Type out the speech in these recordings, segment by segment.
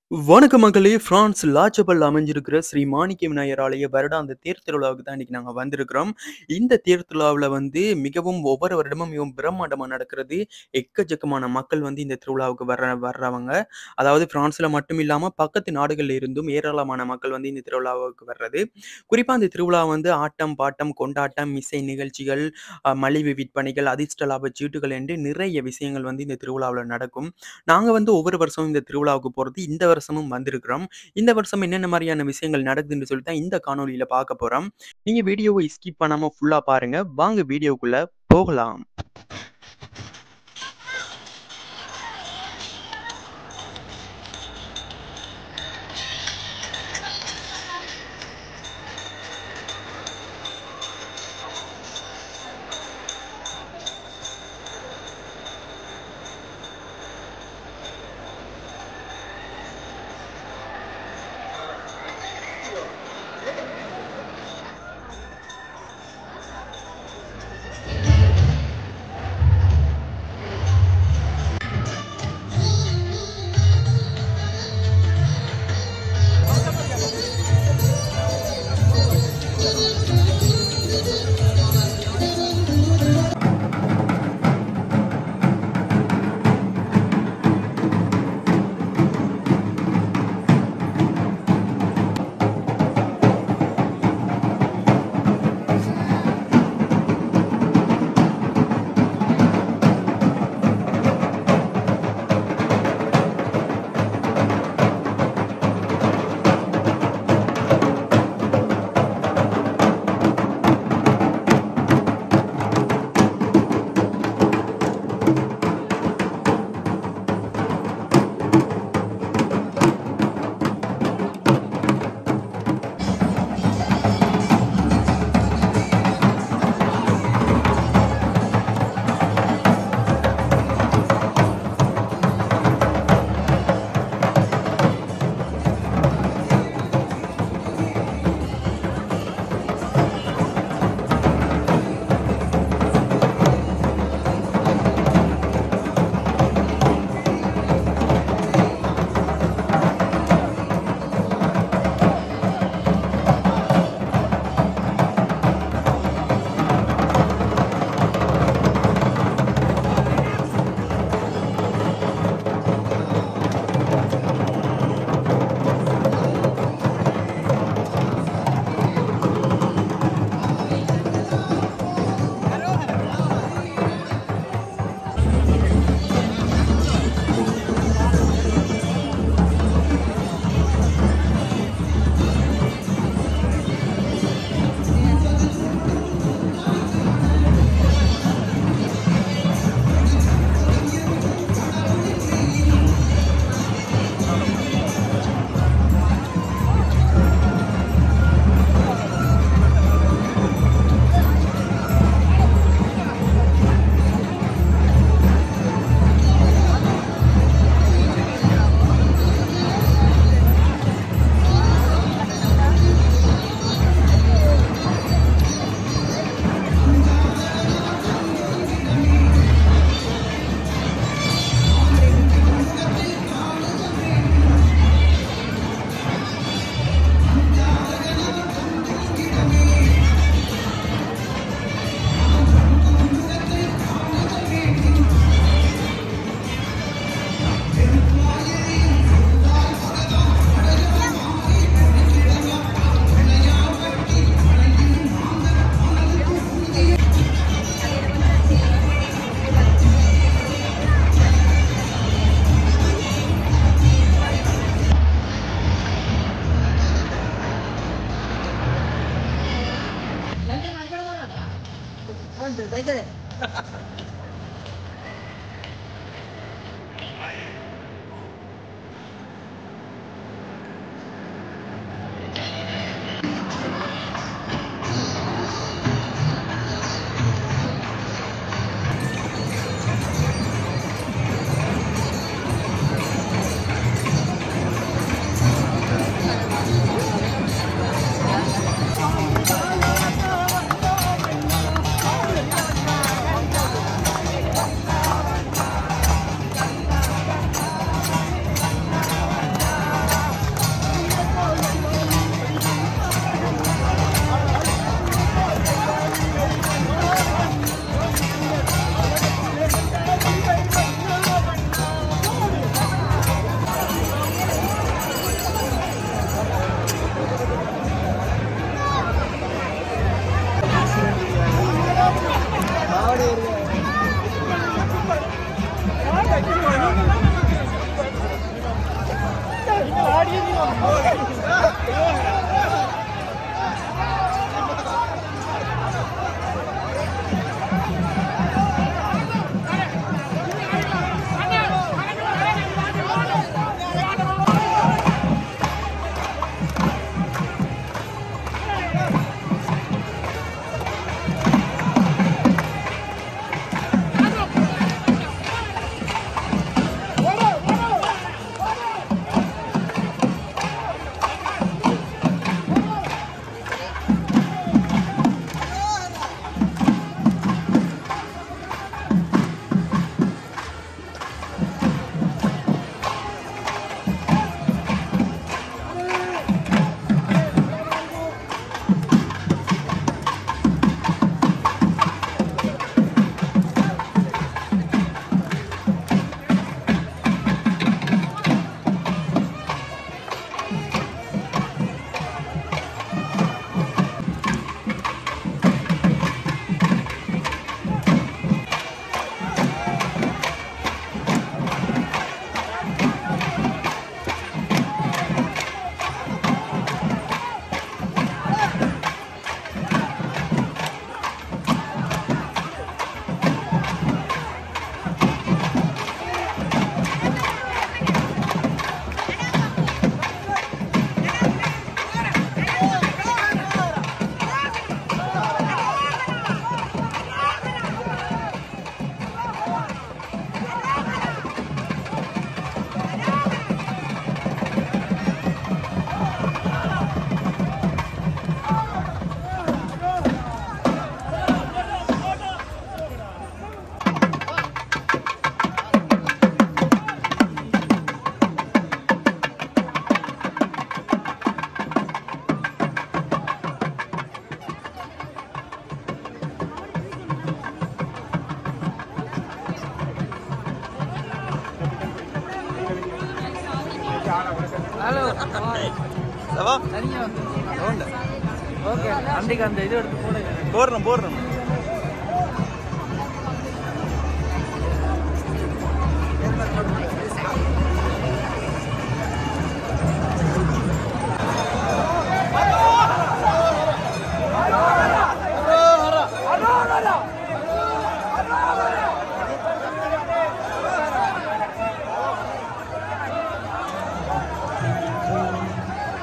வணக்கம் மக்களே! பிரான்ஸ் லாச்சபல் அமைஞ்சிருக்கிற ஸ்ரீ மாணிக்க விநாயகர் ஆலய வருடாந்த தேர் திருவிழாவுக்கு தான் இன்னைக்கு நாங்க வந்திருக்கிறோம். இந்த தேர் திருவிழாவுல வந்து மிகவும் ஒவ்வொரு வருடமும் மிகவும் பிரம்மாண்டமா நடக்கிறது. எக்கச்சக்கமான மக்கள் வந்து இந்த திருவிழாவுக்கு வர்ற வர்றவங்க. அதாவது பிரான்ஸ்ல மட்டும் இல்லாம பக்கத்து நாடுகள்ல இருந்தும் ஏராளமான மக்கள் வந்து இந்த திருவிழாவுக்கு வர்றது. குறிப்பா அந்த திருவிழா வந்து ஆட்டம், பாட்டம், கொண்டாட்டம், இசை நிகழ்ச்சிகள், அ மலிவு விற்பனைகள், அதிர்ஷ்ட லாப சீட்டுகள் என்று நிறைய விஷயங்கள் வந்து இந்த திருவிழாவுல நடக்கும். நாங்க வந்து ஒவ்வொரு வருஷமும் இந்த திருவிழாவுக்கு போறது இந்த வருஷமும் வந்திருக்கிறோம். இந்த வருஷம் என்னென்ன மாரியான விஷயங்கள் நடக்குதுன்னு சொல்லிட்டு தான் இந்த காணொளியில பார்க்க போறோம். நீங்க வீடியோவ ஸ்கிப் பண்ணாம ஃபுல்லா பாருங்க. வாங்க வீடியோக்குள்ள போகலாம். ஹலோ சவா தனியாக வந்து ஓகே அன்றைக்கு அந்த இது எடுத்து போடுங்க போடுறோம் போடுறோம்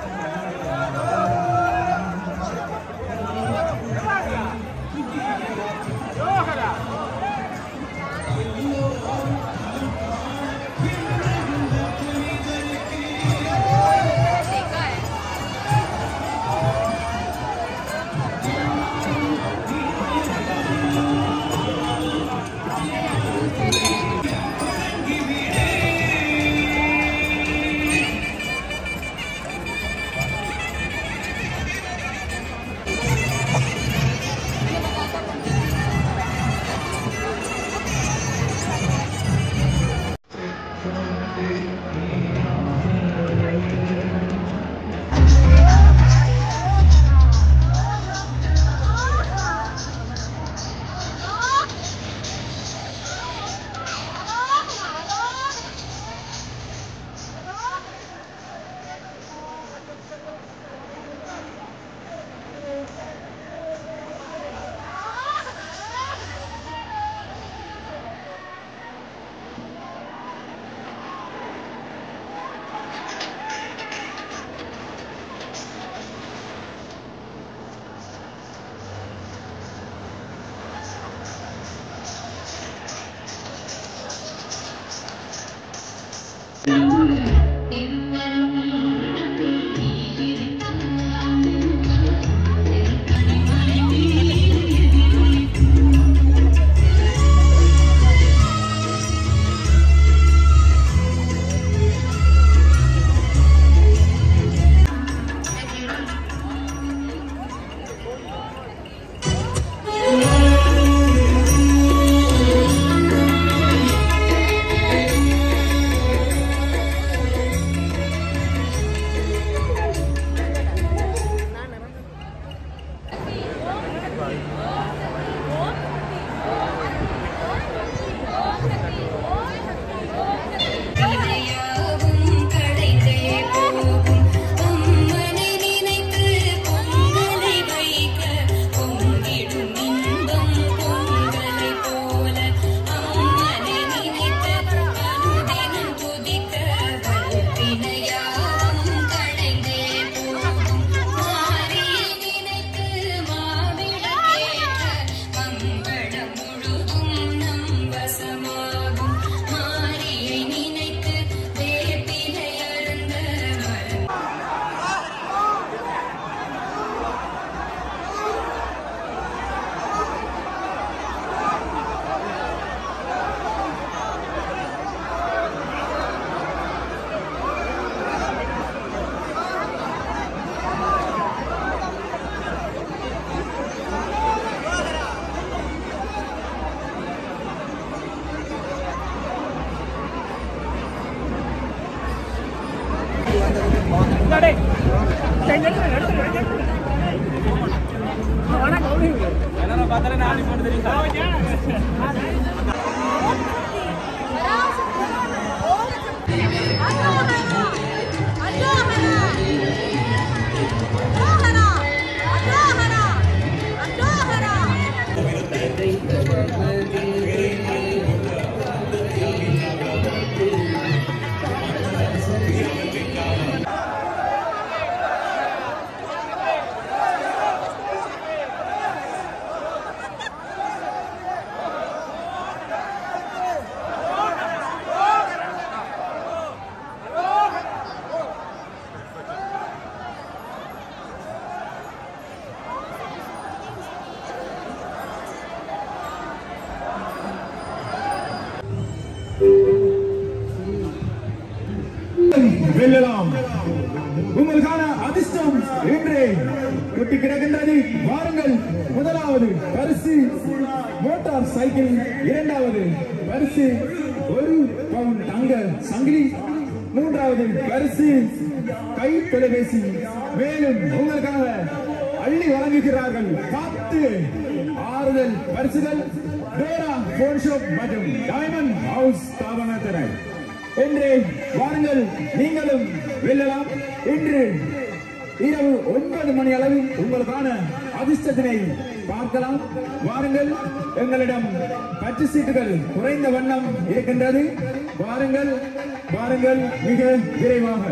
Thank வெல்லலாம் உங்களுக்கான அதிர்ஷ்டம் இன்று கொட்டி கிடக்கின்றது வாருங்கள் முதலாவது பரிசு மோட்டார் சைக்கிள் இரண்டாவது பரிசு ஒரு பவுன் தங்க சங்கிலி மூன்றாவது பரிசு கை தொலைபேசி மேலும் உங்களுக்காக அள்ளி வழங்குகிறார்கள் பத்து ஆறுதல் பரிசுகள் டோரா போன் ஷாப் மற்றும் டைமண்ட் ஹவுஸ் ஸ்தாபனத்தினர் என்று வாருங்கள் நீங்களும் வெல்லலாம் இன்று இரவு ஒன்பது மணி அளவில் உங்களுக்கான அதிர்ஷ்டத்தினை பார்க்கலாம் வாருங்கள் எங்களிடம் பற்று சீட்டுகள் குறைந்த வண்ணம் இருக்கின்றது வாருங்கள் வாருங்கள் மிக விரைவாக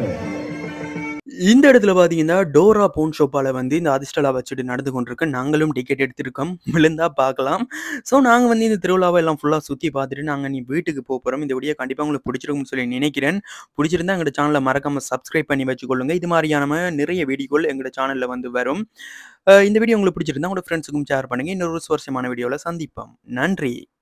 இந்த இடத்துல பார்த்தீங்கன்னா டோரா போன் ஷோப்பால வந்து இந்த அதிர்ஷ்டலா வச்சுட்டு நடந்து கொண்டிருக்கு நாங்களும் டிக்கெட் எடுத்திருக்கோம் விழுந்தா பார்க்கலாம் ஸோ நாங்கள் வந்து இந்த திருவிழாவை எல்லாம் ஃபுல்லாக சுற்றி பார்த்துட்டு நாங்கள் நீ வீட்டுக்கு போக போகிறோம் இந்த வீடியோ கண்டிப்பாக உங்களுக்கு பிடிச்சிருக்கும்னு சொல்லி நினைக்கிறேன் பிடிச்சிருந்தா எங்களோட சேனலை மறக்காம சப்ஸ்கிரைப் பண்ணி வச்சுக்கொள்ளுங்க இது மாதிரியான நிறைய வீடியோக்கள் எங்களோட சேனலில் வந்து வரும் அஹ் இந்த வீடியோ உங்களுக்கு பிடிச்சிருந்தா உங்களோட ஃப்ரெண்ட்ஸுக்கும் ஷேர் பண்ணுங்க இன்னொரு சுவாரஸ்யமான வீடியோவில் சந்திப்போம் நன்றி